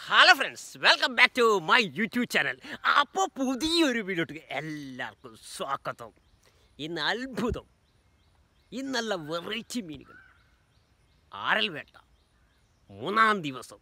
hello friends welcome back to my YouTube channel അപ്പോൾ പുതിയൊരു വീഡിയോട്ട് എല്ലാവർക്കും സ്വാഗതം ഇന്ന് അത്ഭുതം ഇന്നല്ല വെറൈറ്റി മീനുകൾ ആരൽ വേട്ട മൂന്നാം ദിവസം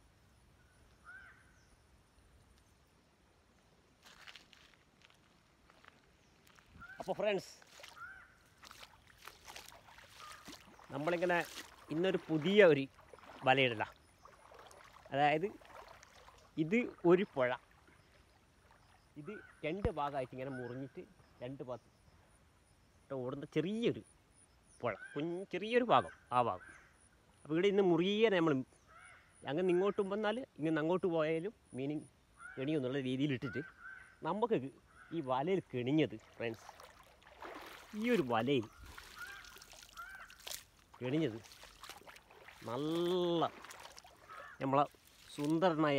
അപ്പോൾ ഫ്രണ്ട്സ് നമ്മളിങ്ങനെ ഇന്നൊരു പുതിയ ഒരു വലയിടല അതായത് ഇത് ഒരു പുഴ ഇത് രണ്ട് ഭാഗമായിട്ട് ഇങ്ങനെ മുറിഞ്ഞിട്ട് രണ്ട് ഭാഗത്ത് ഓടുന്ന ചെറിയൊരു പുഴ കുഞ്ഞ് ചെറിയൊരു ഭാഗം ആ ഭാഗം അപ്പോൾ ഇവിടെ ഇന്ന് മുറിയെ നമ്മൾ അങ്ങനെ ഇങ്ങോട്ടും വന്നാൽ ഇങ്ങനെ അങ്ങോട്ട് പോയാലും മീനിങ് കെണിയെന്നുള്ള രീതിയിൽ ഇട്ടിട്ട് നമുക്ക് ഈ വലയിൽ കെണിഞ്ഞത് ഫ്രണ്ട്സ് ഈ ഒരു വലയിൽ കെണിഞ്ഞത് നല്ല നമ്മളെ സുന്ദരനായ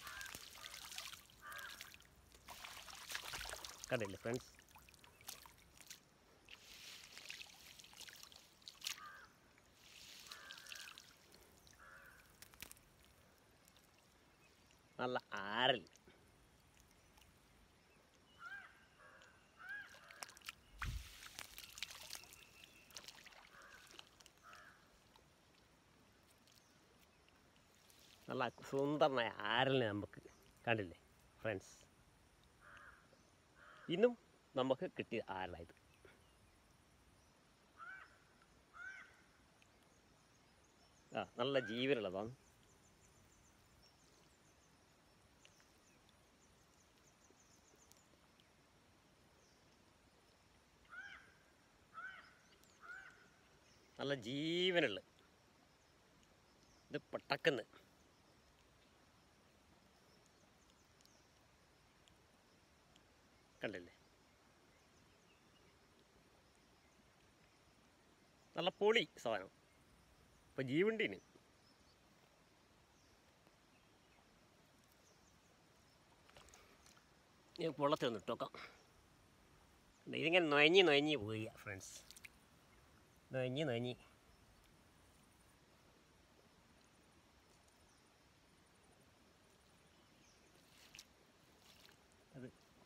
കണ്ടില്ലേ ഫ്രണ്ട്സ് നല്ല ആരൽ നല്ല സുന്ദരനായ ആരലിനെ നമുക്ക് കണ്ടില്ലേ ഫ്രണ്ട്സ് ഇന്നും നമുക്ക് കിട്ടിയ ആരലായത് ആ നല്ല ജീവനുള്ളതാണ് നല്ല ജീവനുള്ള ഇത് പട്ടക്കുന്ന് കണ്ടില്ലേ നല്ല പൊളി സാധനം ഇപ്പം ജീവണ്ടീന് ഞാൻ വെള്ളത്തിൽ ഒന്ന് ഇട്ടോക്കാം ഇതിങ്ങനെ നൊയഞ്ഞ് നൊയഞ്ഞ് പോയി ഫ്രണ്ട്സ് നൊയഞ്ഞ് നൊയഞ്ഞ് അത്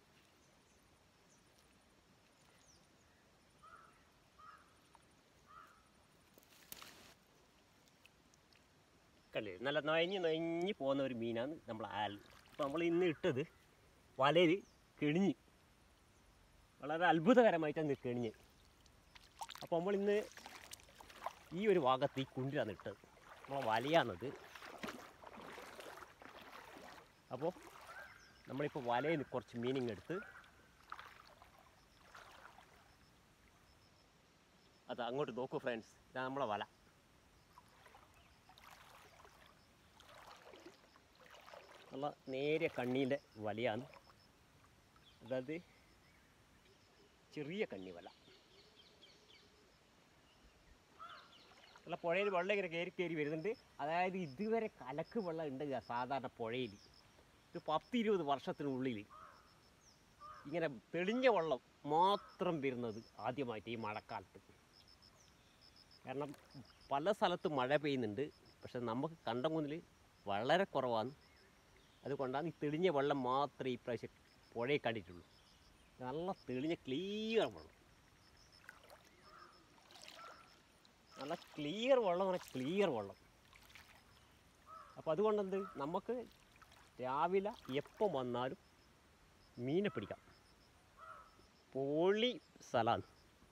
കല്ലേ നല്ല നൊയഞ്ഞ് നൊയഞ്ഞ് പോകുന്ന ഒരു മീനാണ് നമ്മൾ ആൽ അപ്പോൾ നമ്മൾ ഇന്ന് ഇട്ടത് വലയിൽ കെണിഞ്ഞ് വളരെ അത്ഭുതകരമായിട്ടാണ് ഇത് കെണിഞ്ഞ് അപ്പോൾ നമ്മൾ ഇന്ന് ഈ ഒരു ഭാഗത്ത് ഈ കുണ്ടിലാണ് ഇട്ടത് നമ്മളെ വലയാണത് അപ്പോൾ നമ്മളിപ്പോൾ വലയിൽ നിന്ന് കുറച്ച് മീനിങ് എടുത്ത് അത് അങ്ങോട്ട് നോക്കൂ ഫ്രണ്ട്സ് ഇതാണ് നമ്മളെ വല നല്ല നേരിയ കണ്ണീൻ്റെ വലയാണ് അതായത് ചെറിയ കണ്ണി വല നല്ല പുഴയിൽ വെള്ളം ഇങ്ങനെ കയറി കയറി വരുന്നുണ്ട് അതായത് ഇതുവരെ കലക്ക് വെള്ളം ഉണ്ട് സാധാരണ പുഴയിൽ ഒരു പത്ത് ഇരുപത് വർഷത്തിനുള്ളിൽ ഇങ്ങനെ തെളിഞ്ഞ വെള്ളം മാത്രം വരുന്നത് ആദ്യമായിട്ട് ഈ മഴക്കാലത്ത് കാരണം പല സ്ഥലത്ത് മഴ പെയ്യുന്നുണ്ട് പക്ഷെ നമുക്ക് കണ്ടമുന്നിൽ വളരെ കുറവാണ് അതുകൊണ്ടാണ് ഈ തെളിഞ്ഞ വെള്ളം മാത്രമേ ഈ പ്രാവശ്യം പുഴയിൽ കണ്ടിട്ടുള്ളൂ നല്ല തെളിഞ്ഞ ക്ലിയർ വെള്ളം നല്ല ക്ലിയർ വെള്ളം പറഞ്ഞാൽ ക്ലിയർ വെള്ളം അപ്പോൾ അതുകൊണ്ടെന്ത് നമുക്ക് രാവിലെ എപ്പം വന്നാലും മീനെ പിടിക്കാം പൊളി സ്ഥലമാണ്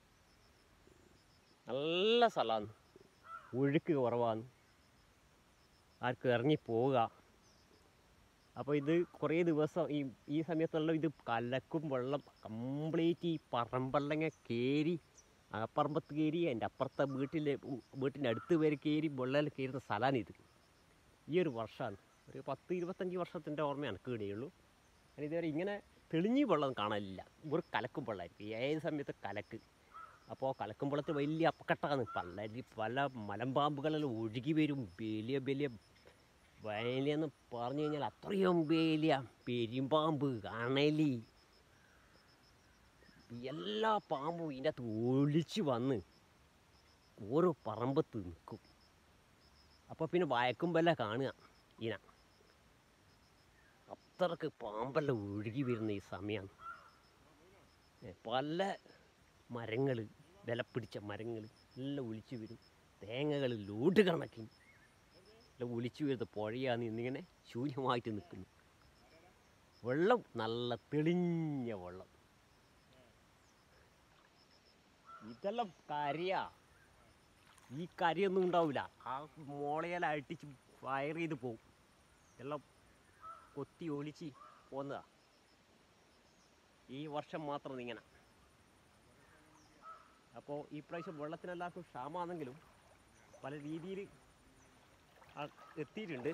നല്ല സ്ഥലമാണ് ഒഴുക്ക് കുറവാണ് ആർക്കും ഇറങ്ങി പോവുക അപ്പോൾ ഇത് കുറേ ദിവസം ഈ ഈ സമയത്തുള്ള ഇത് കലക്കും വെള്ളം കംപ്ലീറ്റ് ഈ പറമ്പെള്ളങ്ങ കയറി ആ പറമ്പത്ത് കയറി എൻ്റെ അപ്പുറത്തെ വീട്ടിലെ വീട്ടിൻ്റെ അടുത്ത് വരെ കയറി വെള്ളം കയറുന്ന സ്ഥലമാണ് ഇത് ഈ ഒരു വർഷമാണ് ഒരു പത്ത് ഇരുപത്തഞ്ച് വർഷത്തിൻ്റെ ഓർമ്മയാണ് കീടിയുള്ളൂ ഞാൻ ഇതുവരെ ഇങ്ങനെ തെളിഞ്ഞ് വെള്ളം കാണാനില്ല ഒരു കലക്കും വെള്ളമായിരിക്കും ഏത് സമയത്ത് കലക്ക് അപ്പോൾ കലക്കും വെള്ളത്തിൽ വലിയ അപ്പക്കെട്ടാണ് പല പല മലമ്പാമ്പുകളെല്ലാം ഒഴുകി വരും വലിയ വലിയ വയലെന്ന് പറഞ്ഞു കഴിഞ്ഞാൽ അത്രയും വലിയ പെരുമ്പാമ്പ് അണലി എല്ലാ പാമ്പും ഇതിൻ്റെ അകത്ത് ഒളിച്ച് വന്ന് ഓരോ പറമ്പത്ത് നിൽക്കും അപ്പോൾ പിന്നെ വയക്കുമ്പല്ല കാണുക ഇന അത്രക്ക് പാമ്പെല്ലാം ഒഴുകി വരുന്ന ഈ സമയമാണ് പല മരങ്ങൾ വില പിടിച്ച മരങ്ങൾ എല്ലാം ഒലിച്ചു വരും തേങ്ങകൾ ലോഡ് കണക്കിന് എല്ലാം ഒലിച്ചു വരുന്ന പുഴയാണ് ഇന്നിങ്ങനെ ശൂന്യമായിട്ട് നിൽക്കുന്നു വെള്ളം നല്ല തെളിഞ്ഞ വെള്ളം ഇതെല്ലാം കരിയാ ഈ കരിയൊന്നും ഉണ്ടാവില്ല ആ മോളയെല്ലാം അടിച്ച് ഫയർ ചെയ്ത് പോവും എല്ലാം കൊത്തി ഒലിച്ച് പോന്നതാ ഈ വർഷം മാത്രം ഇങ്ങനെ അപ്പോൾ ഈ പ്രാവശ്യം വെള്ളത്തിന് എല്ലാവർക്കും ക്ഷാമാണെങ്കിലും പല രീതിയിൽ എത്തിയിട്ടുണ്ട്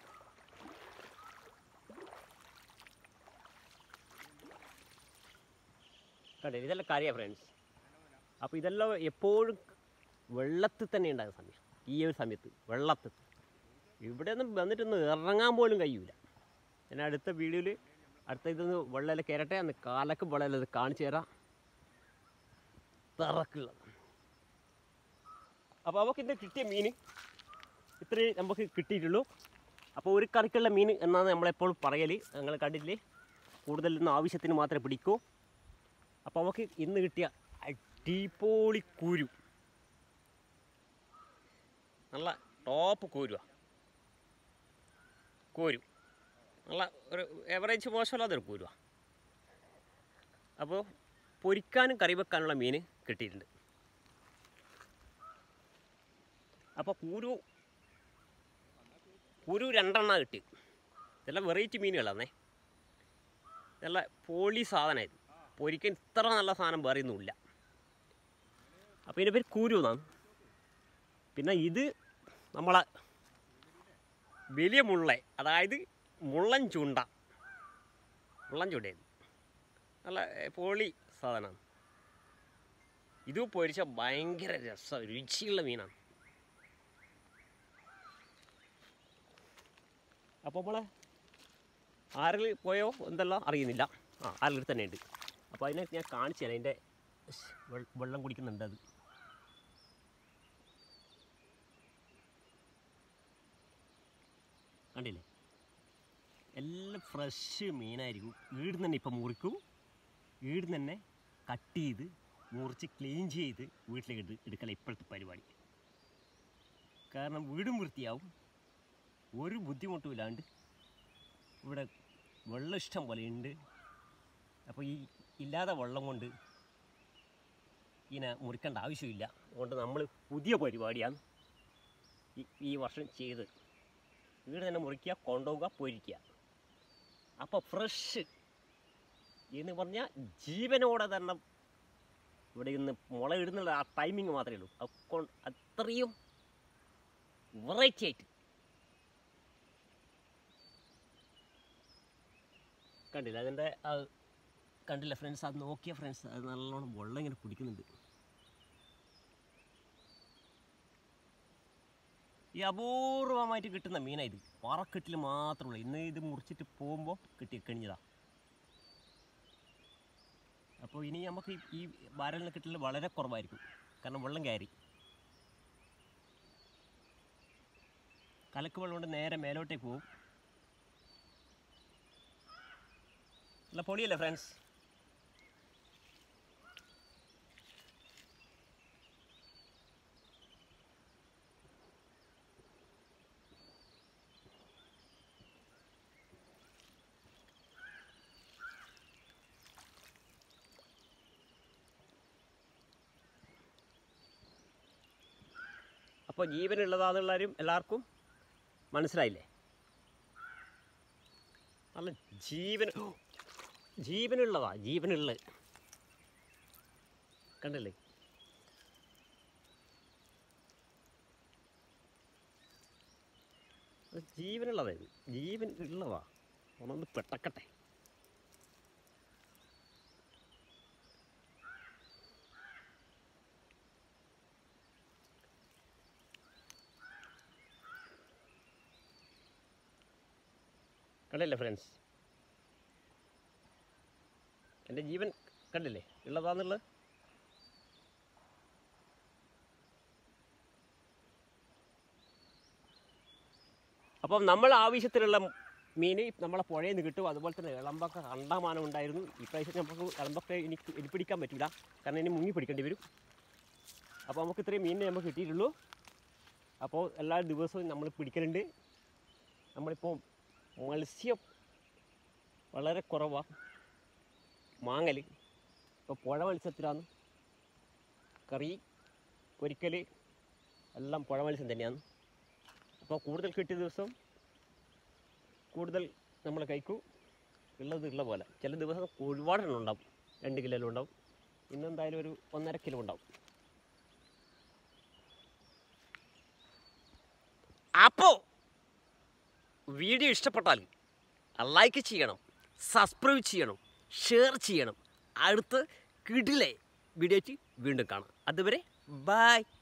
കണ്ടേ ഇതെല്ലാം കാര്യമാണ് ഫ്രണ്ട്സ് അപ്പോൾ ഇതെല്ലാം എപ്പോഴും വെള്ളത്തിൽ തന്നെ ഉണ്ടാകുന്ന സമയം ഈ ഒരു സമയത്ത് വെള്ളത്തിൽ ഇവിടെ ഒന്നും വന്നിട്ടൊന്നും ഇറങ്ങാൻ പോലും കഴിയൂല ഞാൻ അടുത്ത വീഡിയോയിൽ അടുത്ത ഇതൊന്ന് വെള്ളമെല്ലാം കയറട്ടെ അന്ന് കാലക്ക് വെള്ളമെല്ലാം ഇത് കാണിച്ചു തരാം തറക്കുള്ള അപ്പോൾ അവർക്ക് ഇന്ന് കിട്ടിയ മീൻ ഇത്രയും നമുക്ക് കിട്ടിയിട്ടുള്ളൂ അപ്പോൾ ഒരു കറിക്കുള്ള മീൻ എന്നാണ് നമ്മളെപ്പോഴും പറയൽ നിങ്ങൾ കണ്ടില്ലേ കൂടുതലൊന്നും ആവശ്യത്തിന് മാത്രമേ പിടിക്കൂ അപ്പോൾ നമുക്ക് ഇന്ന് കിട്ടിയ അടിപൊളി കുരു നല്ല ടോപ്പ് കൂരുവാ കോരു നല്ല ഒരു എവറേജ് മോശമല്ലാത്തൊരു കൂരുവാ അപ്പോൾ പൊരിക്കാനും കറി വെക്കാനുള്ള മീൻ കിട്ടിയിട്ടുണ്ട് അപ്പോൾ കൂരു കൂരു രണ്ടെണ്ണ കിട്ടി ഇതെല്ലാം വെറൈറ്റി മീനുകളാണേ നല്ല പോളി സാധനമായിരുന്നു പൊരിക്കാൻ ഇത്ര നല്ല സാധനം വേറെ ഒന്നുമില്ല അപ്പോൾ ഇതിൻ്റെ പേര് കൂരു എന്നാണ് പിന്നെ ഇത് നമ്മളെ വലിയ മുള്ള അതായത് മുള്ളൻ ചൂണ്ട മുള്ളൻ ചൂണ്ടയത് നല്ല പോളി സാധനമാണ് ഇത് പൊരിച്ച ഭയങ്കര രസം രുചിയുള്ള മീനാണ് അപ്പോൾ നമ്മളെ ആരിൽ പോയോ എന്തെല്ലാം അറിയുന്നില്ല ആ ആരിൽ തന്നെ ഉണ്ട് അപ്പോൾ അതിനെ ഞാൻ കാണിച്ചു തരാം അതിൻ്റെ വെള്ളം കുടിക്കുന്നുണ്ട് അത് കണ്ടില്ലേ എല്ലാം ഫ്രഷ് മീനായിരിക്കും ഈടുന്ന് തന്നെ ഇപ്പം മുറിക്കും ഈടുന്ന് തന്നെ കട്ട് ചെയ്ത് മുറിച്ച് ക്ലീൻ ചെയ്ത് വീട്ടിലേക്ക് എടു എടുക്കല ഇപ്പോഴത്തെ പരിപാടി കാരണം വീടും വൃത്തിയാവും ഒരു ബുദ്ധിമുട്ടും ഇല്ലാണ്ട് ഇവിടെ വെള്ളം ഇഷ്ടം പോലെ ഉണ്ട് അപ്പോൾ ഈ ഇല്ലാതെ വെള്ളം കൊണ്ട് ഇങ്ങനെ മുറിക്കേണ്ട ആവശ്യമില്ല അതുകൊണ്ട് നമ്മൾ പുതിയ പരിപാടിയാണ് ഈ ഈ വർഷം ചെയ്തത് വീട് തന്നെ മുറിക്കുക കൊണ്ടുപോവുക പൊരിക്കുക അപ്പോൾ ഫ്രഷ് എന്ന് പറഞ്ഞാൽ ജീവനോടെ തന്നെ ഇവിടെ ഇന്ന് മുള ഇടുന്നുള്ള ആ ടൈമിങ് മാത്രമേ ഉള്ളൂ അപ്പോൾ അത്രയും വെറൈറ്റി ആയിട്ട് കണ്ടില്ല അതിൻ്റെ ആ കണ്ടില്ല ഫ്രണ്ട്സ് അത് നോക്കിയ ഫ്രണ്ട്സ് അത് നല്ലോണം വെള്ളം ഇങ്ങനെ കുടിക്കുന്നുണ്ട് ഈ അപൂർവമായിട്ട് കിട്ടുന്ന മീനാണ് ഇത് പാറക്കെട്ടിൽ മാത്രമുള്ള ഇന്ന് ഇത് മുറിച്ചിട്ട് പോകുമ്പോൾ കിട്ടി കഴിഞ്ഞതാ അപ്പോൾ ഇനി നമുക്ക് ഈ- ഈ ബാരലിന് കിട്ടൽ വളരെ കുറവായിരിക്കും കാരണം വെള്ളം കയറി കലക്ക് വെള്ളം കൊണ്ട് നേരെ മേലോട്ടേക്ക് പോകും നല്ല പൊളിയല്ലേ ഫ്രണ്ട്സ് അപ്പോൾ ജീവനുള്ളതാണെന്നുള്ളവരും എല്ലാവർക്കും മനസ്സിലായില്ലേ നല്ല ജീവൻ ഓ, ജീവനുള്ളതാ ജീവനുള്ള കണ്ടല്ലേ അത് ജീവനുള്ളതായത് ജീവൻ ഉള്ളതാ ഒന്നൊന്ന് പെട്ടക്കട്ടെ കണ്ടില്ലേ ഫ്രണ്ട്സ് എൻ്റെ ജീവൻ കണ്ടില്ലേ ഉള്ളതാന്നുള്ളത് അപ്പം നമ്മൾ ആവശ്യത്തിനുള്ള മീൻ നമ്മളെ പുഴയിൽ നിന്ന് കിട്ടും അതുപോലെ തന്നെ ഇളമ്പൊക്കെ കണ്ടമാനം ഉണ്ടായിരുന്നു ഇപ്രാവശ്യം നമുക്ക് ഇളമ്പൊക്കെ ഇനി ഇനി പിടിക്കാൻ പറ്റില്ല കാരണം ഇനി മുങ്ങി പിടിക്കേണ്ടി വരും അപ്പോൾ നമുക്ക് ഇത്രയും മീനിനെ നമുക്ക് കിട്ടിയിട്ടുള്ളൂ അപ്പോൾ എല്ലാ ദിവസവും നമ്മൾ പിടിക്കലുണ്ട് നമ്മളിപ്പോൾ മത്സ്യം വളരെ കുറവാണ് മാങ്ങൽ ഇപ്പോൾ പുഴ മത്സ്യത്തിലാണ് കറി പൊരിക്കൽ എല്ലാം പുഴ മത്സ്യം തന്നെയാണ് അപ്പോൾ കൂടുതൽ കിട്ടിയ ദിവസം കൂടുതൽ നമ്മൾ കഴിക്കും ഉള്ളത് ഉള്ള പോലെ ചില ദിവസം ഒരുപാടെണ്ണം ഉണ്ടാവും രണ്ട് കിലോ ഉണ്ടാവും ഇന്നെന്തായാലും ഒരു ഒന്നര കിലോ ഉണ്ടാവും അപ്പോൾ വീഡിയോ ഇഷ്ടപ്പെട്ടാൽ ലൈക്ക് ചെയ്യണം സബ്സ്ക്രൈബ് ചെയ്യണം ഷെയർ ചെയ്യണം അടുത്ത് കിടിലെ വീഡിയോ വീണ്ടും കാണാം അതുവരെ ബൈ